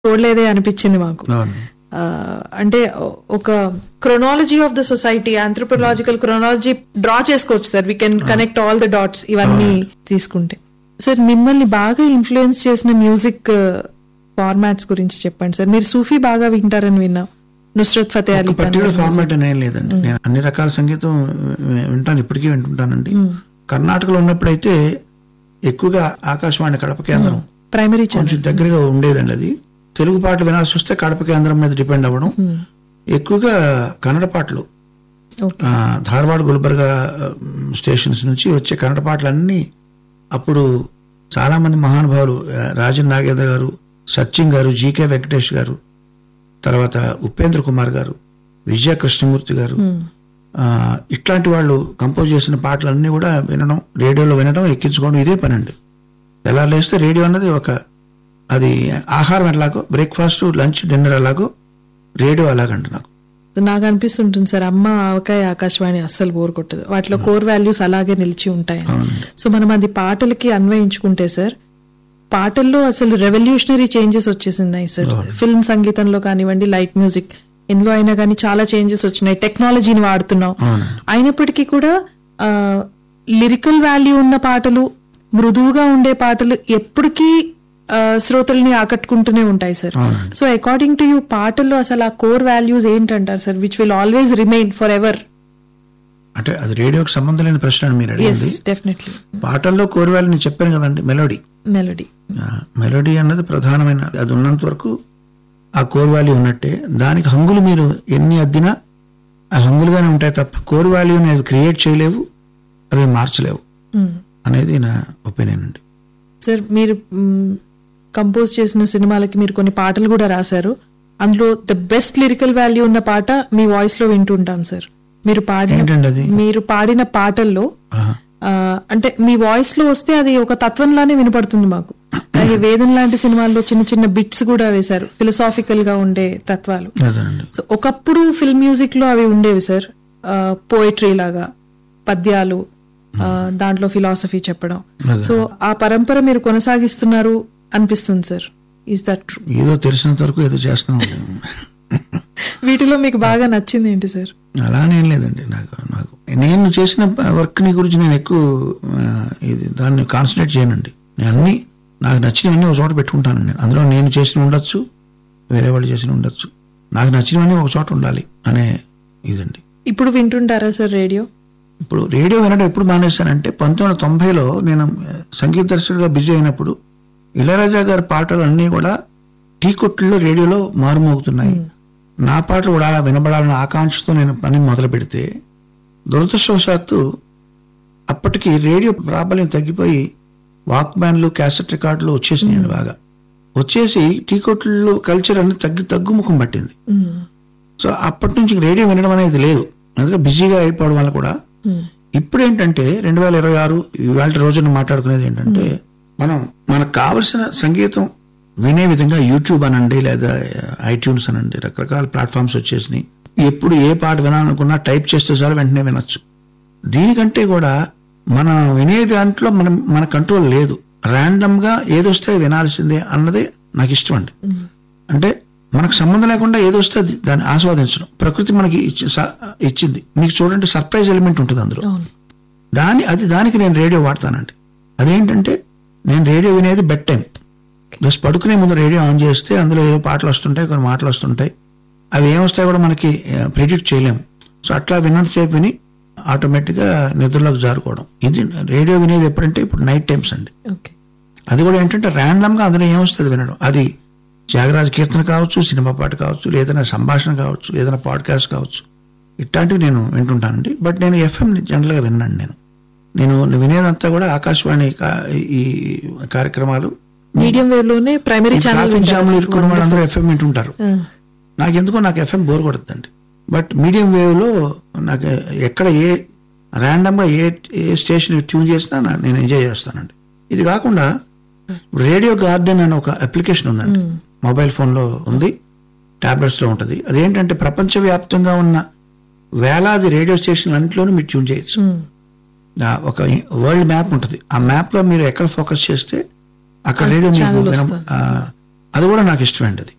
చూడలేదే అనిపించింది మాకు అవును ఆ, అంటే ఒక chronology of the society anthropological chronology draw చేసుకోవచ్చు sir we can connect all the dots ఇవన్నీ తీసుకుంటే సార్ మిమ్మల్ని బాగా ఇన్ఫ్లుయెన్స్ చేసిన మ్యూజిక్ ఫార్మాట్స్ గురించి చెప్పండి సార్ మీరు సూఫీ బాగా వింటారని విన్నా నుస్రత్ ఫతే అలీ ఖాన్ పర్టికులర్ గారి ఫార్మాట్ అనేం లేదండి నేను అన్ని రకాల సంగీతం వి- వింటాను ఇప్పటికీ వింటుంటానండి కర్ణాటకలో ఉన్నప్పుడైతే ఎక్కువగా ఆకాశవాణి కడప కేంద్రం ప్రైమరీ ఛానల్ కొంచెం దగ్గరగా ఉండేదండి అది తెలుగు పాటలు వినాల్సి వస్తే కడప కేంద్రం మీద డిపెండ్ అవ్వడం ఎక్కువగా కన్నడ పాటలు ఓకే ఆ, ధార్వాడ్ గుల్బర్గా మ్, స్టేషన్స్ నుంచి వచ్చే కన్నడ పాటలన్నీ అప్పుడు చాలా మంది మహానుభావులు ఆ, రాజన్ నాగేంద్ర గారు సచిన్ గారు జీకే వెంకటేష్ గారు తర్వాత ఉపేంద్ర కుమార్ గారు విజయ కృష్ణమూర్తి గారు ఆ, ఇట్లాంటి వాళ్ళు కంపోజ్ చేసిన పాటలన్నీ కూడా వినడం రేడియోలో వినడం ఎక్కించుకోవడం ఇదే పని అండి ఎలా లేస్తే రేడియో అన్నది ఒక అది ఆహారం ఎలాగో బ్రేక్ఫాస్ట్ లంచ్ డిన్నర్ ఎలాగో రేడియో అలాగండి నాకు నాకు అనిపిస్తుంటుంది సార్ అమ్మ ఆవకాయ ఆకాశవాణి అస్సలు బోర్ కొట్టదు వాటిలో కోర్ వాల్యూస్ అలాగే నిలిచి ఉంటాయి సో మనం అది పాటలకి అన్వయించుకుంటే సార్ పాటల్లో అసలు రెవల్యూషనరీ చేంజెస్ వచ్చేసినాయి సార్ ఫిల్మ్ సంగీతంలో కానివ్వండి లైట్ మ్యూజిక్ ఇందులో అయినా కానీ చాలా చేంజెస్ వచ్చినాయి టెక్నాలజీని వాడుతున్నాం అయినప్పటికీ కూడా లిరికల్ వాల్యూ ఉన్న పాటలు మృదువుగా ఉండే పాటలు ఎప్పటికీ ఆ, శ్రోతల్ని ఆకట్టుకుంటూనే ఉంటాయి sir so according to you పాటల్లో అసలు ఆ కోర్ వాల్యూస్ ఏంటంటారు sir which will always remain forever అంటే అది రేడియోకి సంబంధం లేని ప్రశ్న అని మీరు ఎస్ అడిగింది డెఫినెట్లీ పాటల్లో కోరివాళ్ళు నేను చెప్పాను కదండి మెలోడీ మెలడీ ఆ, మెలోడీ అన్నది ప్రధానమైన అది ఉన్నంత వరకు ఆ కోర్ వాల్యూ ఉన్నట్టే దానికి హంగులు మీరు ఎన్ని అద్దినా ఆ హంగులుగానే ఉంటాయి తప్ప కోర్ వాల్యూని అవి క్రియేట్ చేయలేవు అవి మార్చలేవు అనేది నా ఒపీనియన్ అండి సార్ మీరు కంపోజ్ చేసిన సినిమాలకి మీరు కొన్ని పాటలు కూడా రాశారు అందులో ద బెస్ట్ లిరికల్ వాల్యూ ఉన్న పాట మీ వాయిస్ లో వింటుంటాం సార్ మీరు పాడిన ఏంటండి అది మీరు పాడిన పాటల్లో ఆహా. ఆ, అంటే మీ వాయిస్ లో వస్తే అది ఒక తత్వంలానే వినపడుతుంది మాకు అలాగే వేదం లాంటి సినిమాల్లో చిన్న చిన్న బిట్స్ కూడా వేశారు ఫిలసాఫికల్ గా ఉండే తత్వాలు అదేనండి సో ఒకప్పుడు ఫిల్మ్ మ్యూజిక్ లో అవి ఉండేవి సార్ పోయిటరీ లాగా పద్యాలు ఆ, దాంట్లో ఫిలాసఫీ చెప్పడం అదే. సో ఆ పరంపర మీరు కొనసాగిస్తున్నారు అనిపిస్తుంది సార్ ఈస్ దట్ ట్రూ ఏదో తెలిసినంత వరకు ఏదో చేస్తున్నాం వీటిలో మీకు బాగా నచ్చింది ఏంటి సార్ అలానేం లేదండి నాకు నాకు నేను చేసిన వర్క్ ని గురించి నేను ఎక్కువ ఆ, ఇది దాన్ని కాన్సన్ట్రేట్ చేయనండి నేను అన్ని నాకు నచ్చినవన్నీ ఒక చోట పెట్టుకుంటాను నేను అందులో నేను చేసిన ఉండొచ్చు వేరే వాళ్ళు చేసిన ఉండొచ్చు నాకు నచ్చినవన్నీ ఒక చోట ఉండాలి అనే ఇదండి ఇప్పుడు వింటుంటారా సార్ రేడియో ఇప్పుడు రేడియో వినడం ఎప్పుడు మానేశానంటే పంతొమ్మిది వందల తొంభైలో నేను ఆ, సంగీత దర్శకుడిగా బిజీ అయినప్పుడు ఇళయరాజా గారి పాటలు అన్నీ కూడా టీ కొట్టుల్లో రేడియోలో మారుమోగుతున్నాయి నా పాటలు కూడా అలా వినబడాలన్న ఆకాంక్షతో నేను పని మొదలు పెడితే దురదృష్టవశాత్తు అప్పటికి రేడియో ప్రాబల్యం తగ్గిపోయి వాక్మ్యాన్లు క్యాసెట్ రికార్డులు వచ్చేసినాయండి బాగా వచ్చేసి టీ కొట్లు కల్చర్ అనేది తగ్గి తగ్గుముఖం పట్టింది సో అప్పటి నుంచి రేడియో వినడం అనేది లేదు అందుకే బిజీగా అయిపోవడం వల్ల కూడా ఇప్పుడు ఏంటంటే రెండు వేల ఇరవై ఆరు ఇవాళ రోజున మాట్లాడుకునేది ఏంటంటే మనం మనకు కావలసిన సంగీతం వినే విధంగా యూట్యూబ్ అనండి లేదా ఐట్యూన్స్ అనండి రకరకాల ప్లాట్ఫామ్స్ వచ్చేసినాయి ఎప్పుడు ఏ పాట వినాలనుకున్నా టైప్ చేస్తే చాలు వెంటనే వినొచ్చు దీనికంటే కూడా మనం వినే దాంట్లో మనం మన కంట్రోల్ లేదు ర్యాండమ్ గా ఏదొస్తే వినాల్సిందే అన్నదే నాకు ఇష్టం అండి అంటే మనకు సంబంధం లేకుండా ఏదొస్తే అది దాన్ని ఆస్వాదించడం ప్రకృతి మనకి ఇచ్చి- స- ఇచ్చింది మీకు చూడండి సర్ప్రైజ్ ఎలిమెంట్ ఉంటుంది అందులో అవును దాని అది దానికి నేను రేడియో వాడతానండి అదేంటంటే నేను రేడియో వినేది బెడ్ టైం జస్ట్ పడుకునే ముందు రేడియో ఆన్ చేస్తే అందులో ఏవో పాటలు వస్తుంటాయి కొన్ని మాటలు వస్తుంటాయి అవి ఏమొస్తాయో కూడా మనకి ప్రిడిక్ట్ చేయలేము సో అట్లా విన్నంతసేపు విని ఆటోమేటిక్గా నిద్రలోకి జారుకోవడం ఇది రేడియో వినేది ఎప్పుడంటే ఇప్పుడు నైట్ టైమ్స్ అండి ఓకే అది కూడా ఏంటంటే ర్యాండమ్ గా అందులో ఏమొస్తుంది వినడం అది త్యాగరాజ కీర్తన కావచ్చు సినిమా పాట కావచ్చు ఏదైనా సంభాషణ కావచ్చు ఏదైనా పాడ్కాస్ట్ కావచ్చు ఇట్లాంటివి నేను వింటుంటానండి బట్ నేను ఎఫ్ఎం జనరల్ గా విన్నాను నేను నేను వినేదంతా కూడా ఆకాశవాణి కా- ఈ కార్యక్రమాలు మీడియం వేవ్ లోనే ప్రైమరీ ఛానల్ ట్రాఫిక్ జామ్లు ఇరుక్కున్న వాళ్ళందరూ ఎఫ్ఎం వింటుంటారు నాకు ఎందుకో నాకు ఎఫ్ఎం బోర్ కొడుతుందండి బట్ మీడియం వేవ్ లో నాకు ఎక్కడ ఏ ర్యాండమ్ గా ఏ ఏ స్టేషన్ ట్యూన్ చేసినా నా- నేను ఎంజాయ్ చేస్తానండి ఇది కాకుండా రేడియో గార్డెన్ అనే ఒక అప్లికేషన్ ఉందండి మొబైల్ ఫోన్ లో ఉంది టాబ్లెట్స్ లో ఉంటది అదేంటంటే ప్రపంచవ్యాప్తంగా ఉన్న వేలాది రేడియో స్టేషన్లు అన్నింటిలోనూ మీరు ట్యూన్ చేయొచ్చు ఆ ఒక వరల్డ్ మ్యాప్ ఉంటుంది ఆ మ్యాప్ లో మీరు ఎక్కడ ఫోకస్ చేస్తే అక్కడ రేడియో మీకు channel వినం- వస్తుంది. ఆ, అది కూడా నాకు ఇష్టమండి అది